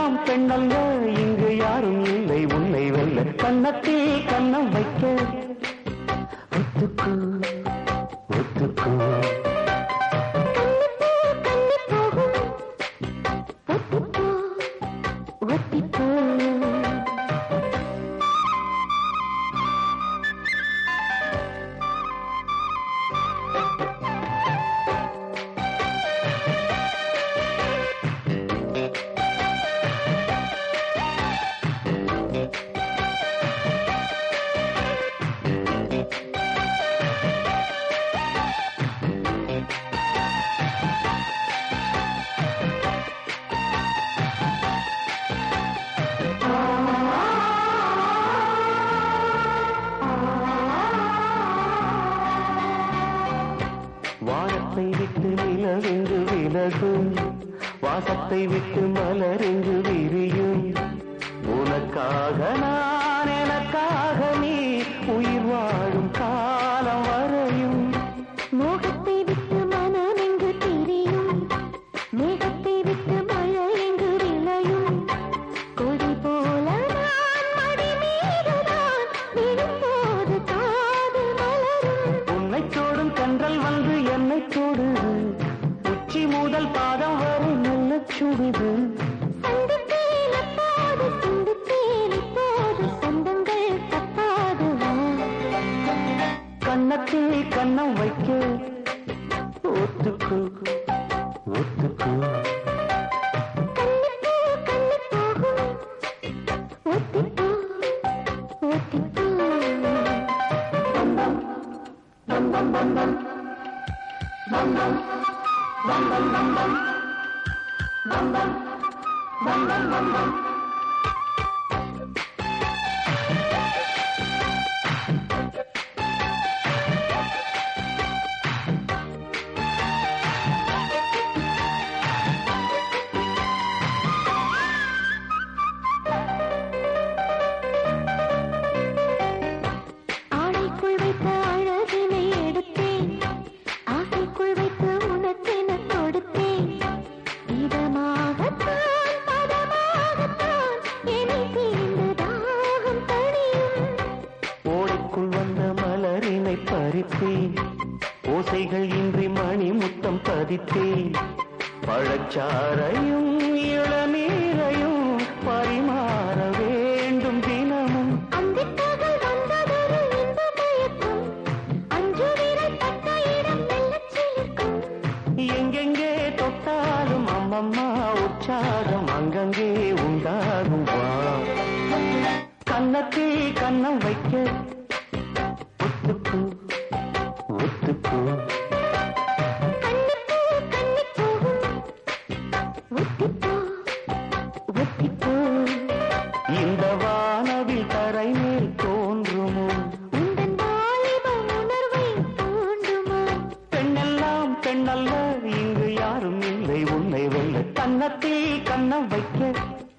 பெண்ணெல்லாம் பெண்ணல்ல இங்கு யாரும் இல்லை உன்னை வெல்ல கன்னத்தில் கன்னம் வைக்க ஒத்துக்கு ஒத்துக்கு கண்ணிப்பூ கண்ணி போகும் ஒத்திப்போ ஒத்திப்போ வானத்தை விட்டு நிலவெங்கு விலகும் வாசத்தை விட்டு மலரெங்கு விரியும் உனக்காக நான் எனக்காக நீ உயிர் வாழும் காலம் வரையும் மோகத்தை விட்டு மனம் எங்கு திரியும் மேகத்தை விட்டு மழை எங்கு விளையும் கொடி போல நான் மடி மீதுதான் விழும்போது காது மலரும் உன்னை சோடும் கன்றல் வந்து என்னை சூடுது உச்சி முதல் பாதம் வரை நல்ல சுடுது சந்திப்பேன் அப்போது சிந்திப்பேன் இப்போது சொந்தங்கள் தப்பாது வா. கன்னத்தில் கன்னம் வைக்க ஒத்துக்கு ஒத்துக்கு கண்ணிப்பூ கண்ணி போகும் ஒத்திப்போ ஒத்திப்போ ஆடைக்குள் வைத்த அழகினை எடுத்தேன் ஆசைக்குள் வைத்து உனக்கென கொடுத்தேன் இதமாகத்தான் பதமாகத்தான் என்னை தீர்ந்த தாகம் தணியும் ஓடைக்குள் வந்த மலரினை பறித்தேன் ஓசைகள் இன்றி மணி முத்தம் பதித்தேன் பழச்சாரையும் இளநீரையும் பரிமாற வேண்டும் தினமும் அந்திப்பகல் வந்ததொரு இன்ப மயக்கம் அஞ்சு விரல் பட்ட இடம் மெல்லச் சிலிர்க்கும் எங்கெங்கே தொட்டாலும் அம்மம்மா உற்சாகம் அங்கங்கே உண்டாகும் வா கன்னத்தில் கன்னம் வைக்க ஒத்துக்கு ஒத்துக்கு கண்ணிப்பூ கண்ணி போகும் ஒத்திப்போ ஒத்திப்போ இந்த வானவில் தரை மேல் தோன்றுமோ உந்தன் வாலிப உணர்வை தூண்டுமோ பெண்ணெல்லாம் பெண்ணல்ல இங்கு யாரும் இல்லை உன்னை வெல்ல கன்னத்தில் கன்னம் வைக்க